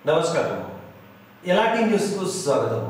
నమస్కారం ఎలాంటి న్యూస్కు స్వాగతం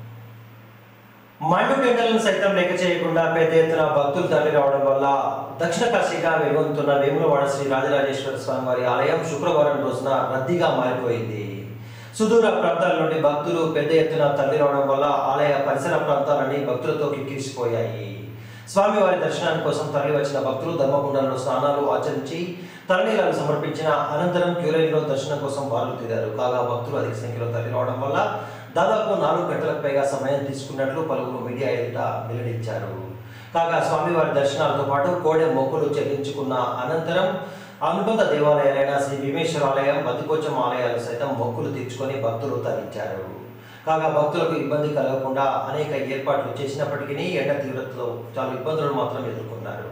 మండు టెండర్లను సైతం లెక్క చేయకుండా పెద్ద ఎత్తున భక్తులు తరలి రావడం వల్ల దక్షిణ కాశీగా వెలుగొందుతున్న వేములవాడ శ్రీ రాజరాజేశ్వర స్వామి వారి ఆలయం శుక్రవారం రోజున రద్దీగా మారిపోయింది సుదూర ప్రాంతాల నుండి భక్తులు పెద్ద ఎత్తున తరలి రావడం వల్ల ఆలయ పరిసర ప్రాంతాలన్నీ భక్తులతో కిక్కిరిసిపోయాయి స్వామివారి దర్శనాని కోసం తరలి వచ్చిన భక్తులు ధర్మకుండంలో స్నానాలు ఆచరించి తలనీలాలు సమర్పించిన అనంతరం క్యూలైన్లో దర్శనం కోసం బారులు తీరారు కాగా భక్తులు అధిక సంఖ్యలో తరలి రావడం వల్ల దాదాపు నాలుగు గంటలకు పైగా సమయం తీసుకున్నట్లు పలువురు మీడియా ఎదుట వెల్లడించారు కాగా స్వామివారి దర్శనాలతో పాటు కోడె మొక్కులు చెల్లించుకున్న అనంతరం అనుబంధ దేవాలయాలైన శ్రీ భీమేశ్వరాలయం బతిపోచం ఆలయాలు సైతం మొక్కులు తీర్చుకొని భక్తులు తరించారు కాగా భక్తులకు ఇబ్బంది కలగకుండా అనేక ఏర్పాట్లు చేసినప్పటికీ ఎండ తీవ్రతలో చాలా ఇబ్బందులు మాత్రం ఎదుర్కొన్నారు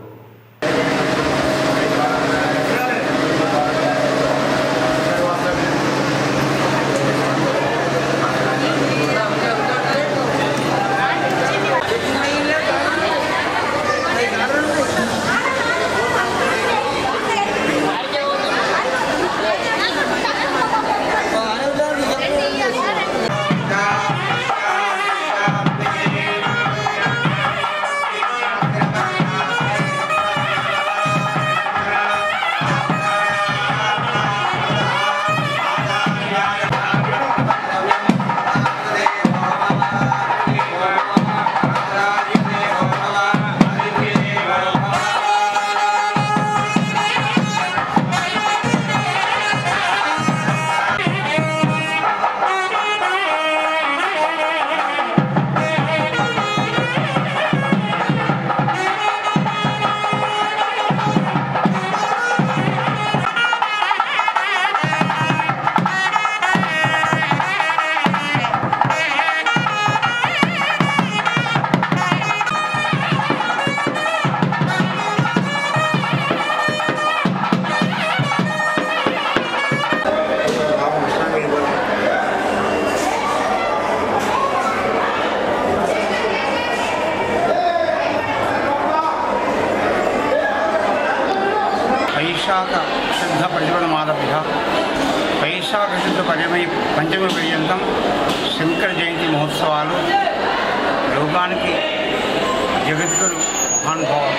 వైశాఖ శుద్ధ ప్రతిపదమాదభ్య వైశాఖ శుద్ధ పంచమి పంచమి పర్యంతం శంకర జయంతి మహోత్సవాలు లోకానికి జగద్గురు మహానుభావుడు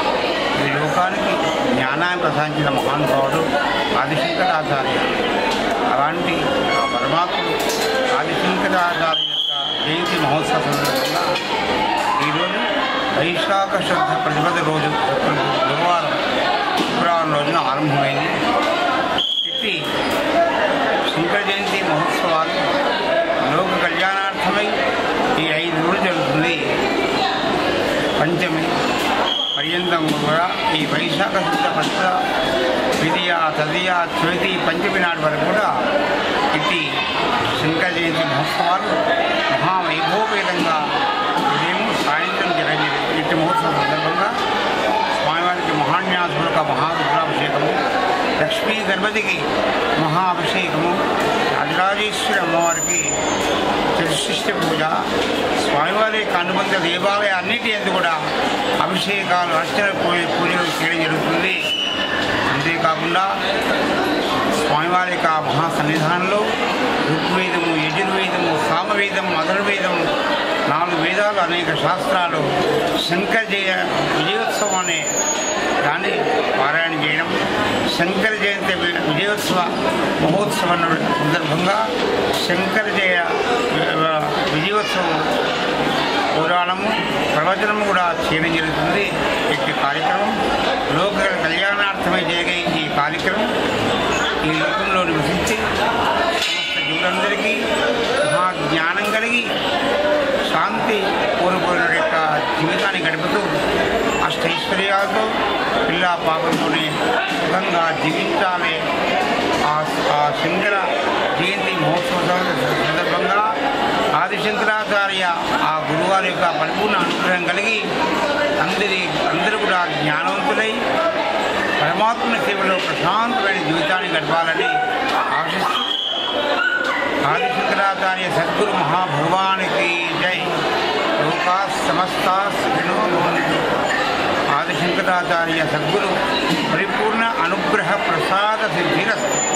ఈ లోకానికి జ్ఞానాన్ని ప్రసాదించిన మహానుభావుడు ఆదిశంకరాచార్య అలాంటి ఆ పరమాత్ముడు ఆదిశంకరాచార్య యొక్క జయంతి మహోత్సవ సందర్భంగా ఈరోజు వైశాఖ శుద్ధ ప్రతిపద రోజు గురువారం శుక్రవారం రోజున ఆరంభమైంది ఇట్టి శంకర జయంతి మహోత్సవాలు లోక కళ్యాణార్థమై ఈ ఐదు రోజులు జరుగుతుంది పంచమి పర్యంతం కూడా ఈ వైశాఖ శుద్ధ ప్రతిపద ద్వితీయ తదియ తృతీయ పంచమి నాటి వరకు కూడా ఇట్టి శంకర జయంతి మహోత్సవాలు మహావైభవపేతంగా ఉదయం సాయంత్రం జరిగింది ఇట్టి మహోత్సవం సందర్భంగా స్వామివారికి మహాన్యాసులకు మహారుద్రాభిషేకము లక్ష్మీ గణపతికి మహాభిషేకము రాజరాజేశ్వరి అమ్మవారికి చతుశిష్టి పూజ స్వామివారి యొక్క అనుబంధ దేవాలయ అన్నిటి ఎందు కూడా అభిషేకాలు అర్చన పూజ పూజలు చేయడం జరుగుతుంది అంతేకాకుండా స్వామివారి యొక్క మహా సన్నిధానంలో ఋగ్వేదము యజుర్వేదము సామవేదం అధర్వేదం నాలుగు వేదాలు అనేక శాస్త్రాలు శంకర జయ విజయోత్సవం అనే దాన్ని పారాయణ చేయడం శంకర జయంతి వి- విజయోత్సవ మహోత్సవం సందర్భంగా శంకర జయ వి- విజయోత్సవం పురాణము ప్రవచనము కూడా చేయడం జరుగుతుంది ఇట్టి కార్యక్రమం లోక కళ్యాణార్థమై జరిగే ఈ కార్యక్రమం ఈ లోకంలో నివసించి సమస్త జీవులందరికీ మహా జ్ఞానం కలిగి శాంతి కోరుకున్న యొక్క జీవితాన్ని గడుపుతూ అష్టైశ్వర్యాలతో పిల్ల పాపంతోనే సుఖంగా జీవించాలి ఆ ఆ శంకర జయంతి మహోత్సవ సందర్భంగా ఆదిశంకరాచార్య ఆ గురువారి యొక్క పరిపూర్ణ అనుగ్రహం కలిగి అందరి అందరూ కూడా జ్ఞానవంతులై పరమాత్మ సేవలో ప్రశాంతమైన జీవితాన్ని గడపాలని ఆశిస్తూ ఆదిశంకరాచార్య సద్గురు మహాభగవానికి జై లోకా సమస్తా సుఖినో భవంతు ఆదిశంకరాచార్య సద్గురు పరిపూర్ణ అనుగ్రహ ప్రసాద సిద్ధిరస్తు